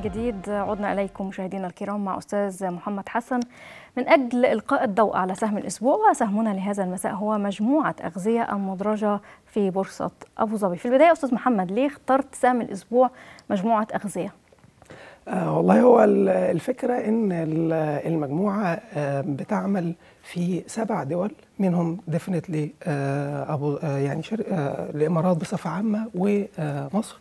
جديد عدنا إليكم مشاهدينا الكرام مع أستاذ محمد حسن من أجل إلقاء الضوء على سهم الأسبوع وسهمنا لهذا المساء هو مجموعة أغذية المدرجة في بورصة أبو ظبي في البداية أستاذ محمد ليه اخترت سهم الأسبوع مجموعة أغذية؟ آه والله هو الفكرة إن المجموعة آه بتعمل في سبع دول منهم ديفنتلي آه أبو آه يعني آه الإمارات بصفة عامة ومصر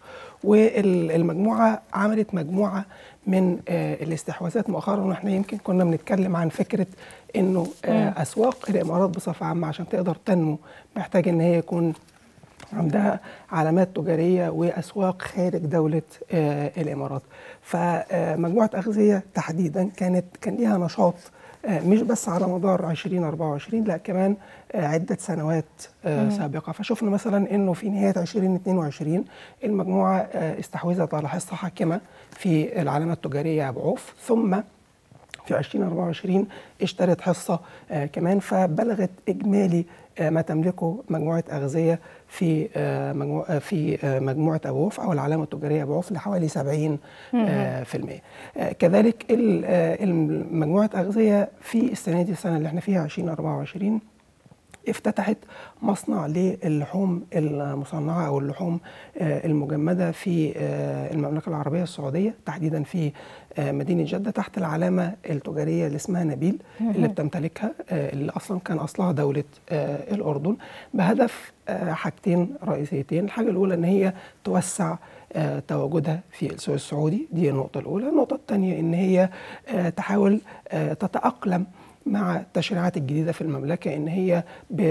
والمجموعة عملت مجموعة من آه الاستحواذات مؤخرا واحنا يمكن كنا بنتكلم عن فكرة إنه آه أسواق الإمارات بصفة عامة عشان تقدر تنمو محتاج إن هي يكون عندها علامات تجارية وأسواق خارج دولة آه الإمارات فمجموعة أغذية تحديدا كانت كان ليها نشاط مش بس على مدار 2024 لا كمان عدة سنوات سابقة فشفنا مثلا أنه في نهاية 2022 المجموعة استحوذت على حصة حاكمة في العلامة التجارية أبو عوف ثم في 2024 اشترت حصة كمان فبلغت إجمالي ما تملكه مجموعة أغذية في مجموعة في مجموعة أبو عوف أو العلامة التجارية أبو عوف لحوالي 70 في المية كذلك مجموعة أغذية في السنة دي السنة اللي احنا فيها 2024 افتتحت مصنع للحوم المصنعة أو اللحوم المجمدة في المملكة العربية السعودية تحديدا في مدينة جدة تحت العلامة التجارية اللي اسمها نبيل اللي بتمتلكها اللي أصلا كان أصلها دولة الأردن بهدف حاجتين رئيسيتين الحاجة الأولى أن هي توسع تواجدها في السوق السعودي دي النقطة الأولى النقطة الثانية أن هي تحاول تتأقلم مع التشريعات الجديدة في المملكة إن هي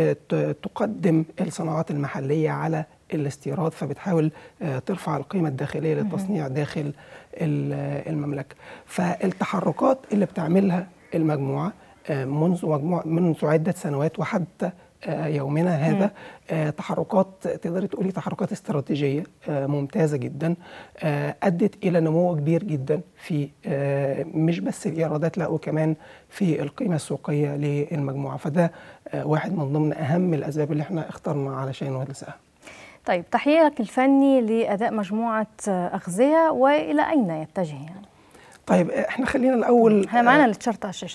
بتقدم الصناعات المحلية على الاستيراد فبتحاول ترفع القيمة الداخلية للتصنيع داخل المملكة فالتحركات اللي بتعملها المجموعة منذ مجموعة منذ عدة سنوات وحتى يومنا هذا تحركات تقدري تقولي تحركات استراتيجيه ممتازه جدا ادت الى نمو كبير جدا في مش بس الايرادات لا وكمان في القيمه السوقيه للمجموعه فده واحد من ضمن اهم الاسباب اللي احنا اخترنا علشان هذا السهم طيب تحليلك الفني لاداء مجموعه اغذيه والى اين يتجه يعني طيب احنا خلينا الاول احنا معانا التشارت على الشاشه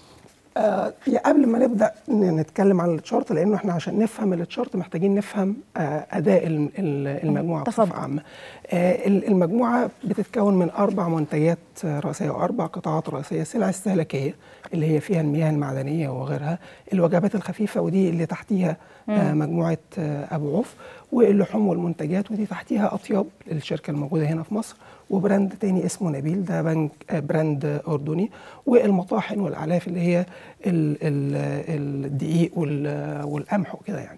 آه قبل ما نبدا نتكلم عن التشارت لانه احنا عشان نفهم التشارت محتاجين نفهم آه اداء المجموعه بصفه عامه. آه المجموعه بتتكون من اربع منتجات رئيسيه واربع قطاعات رئيسيه، السلع الاستهلاكيه اللي هي فيها المياه المعدنيه وغيرها، الوجبات الخفيفه ودي اللي تحتيها آه مجموعه آه ابو عوف، واللحوم والمنتجات ودي تحتيها اطياب الشركه الموجوده هنا في مصر وبراند تاني اسمه نبيل ده بنك براند اردني والمطاحن والاعلاف اللي هي الدقيق والقمح وكده يعني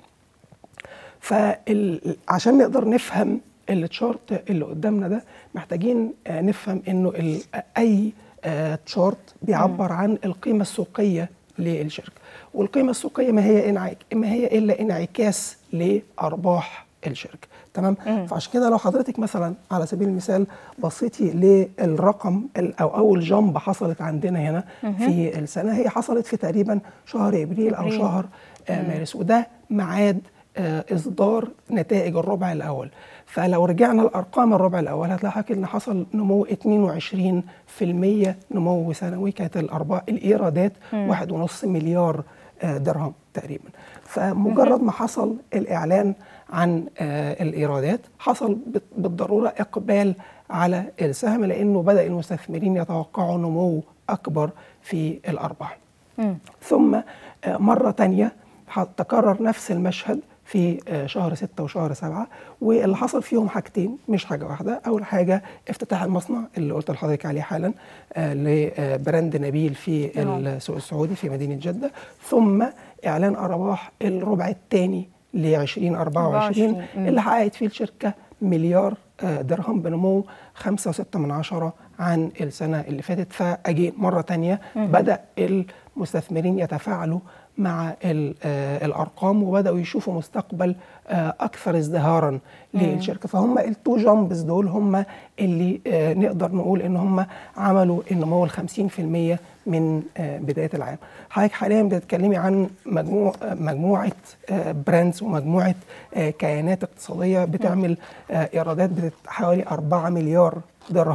فعشان نقدر نفهم التشارت اللي قدامنا ده محتاجين نفهم انه اي تشارت بيعبر عن القيمه السوقيه للشركه والقيمه السوقيه ما هي ما هي الا انعكاس لارباح الشركه تمام مم. فعشان كده لو حضرتك مثلا على سبيل المثال بصيتي للرقم او اول جامب حصلت عندنا هنا مم. في السنه هي حصلت في تقريبا شهر ابريل او شهر آه مارس وده ميعاد آه اصدار نتائج الربع الاول فلو رجعنا لارقام الربع الاول هتلاقي ان حصل نمو 22% نمو سنوي كانت الارباح الايرادات 1.5 مليار آه درهم تقريبا فمجرد ما حصل الاعلان عن آه الايرادات حصل بالضروره اقبال على السهم لانه بدا المستثمرين يتوقعوا نمو اكبر في الارباح م. ثم آه مره ثانيه تكرر نفس المشهد في آه شهر ستة وشهر سبعة واللي حصل فيهم حاجتين مش حاجة واحدة أول حاجة افتتاح المصنع اللي قلت لحضرتك عليه حالا لبراند نبيل في السوق السعودي في مدينة جدة ثم إعلان أرباح الربع الثاني ل 2024 اللي حققت فيه الشركه مليار درهم بنمو 5.6 من عشرة عن السنه اللي فاتت فاجي مره تانية بدا المستثمرين يتفاعلوا مع الارقام وبداوا يشوفوا مستقبل اكثر ازدهارا للشركه فهم التو جامبز دول هم اللي نقدر نقول ان هم عملوا النمو ال 50% من بدايه العام. حضرتك حاليا بتتكلمي عن مجموع مجموعه براندز ومجموعه كيانات اقتصاديه بتعمل ايرادات حوالي 4 مليار درهم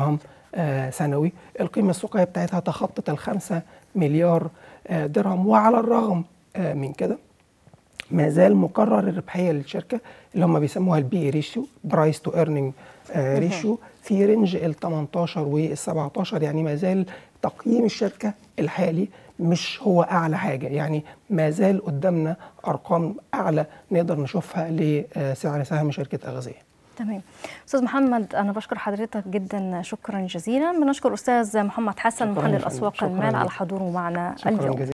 آه، سنوي القيمة السوقية بتاعتها تخطت الخمسة مليار آه، درهم وعلى الرغم آه، من كده ما زال مقرر الربحيه للشركه اللي هم بيسموها البي ريشيو برايس تو ايرنينج ريشيو في رينج ال 18 وال 17 يعني ما زال تقييم الشركه الحالي مش هو اعلى حاجه يعني ما زال قدامنا ارقام اعلى نقدر نشوفها لسعر سهم شركه اغذيه تمام استاذ محمد انا بشكر حضرتك جدا شكرا جزيلا بنشكر استاذ محمد حسن شكراً محلل يا فندم. اسواق شكراً المال على جداً. حضوره معنا شكرا اليوم جزيلا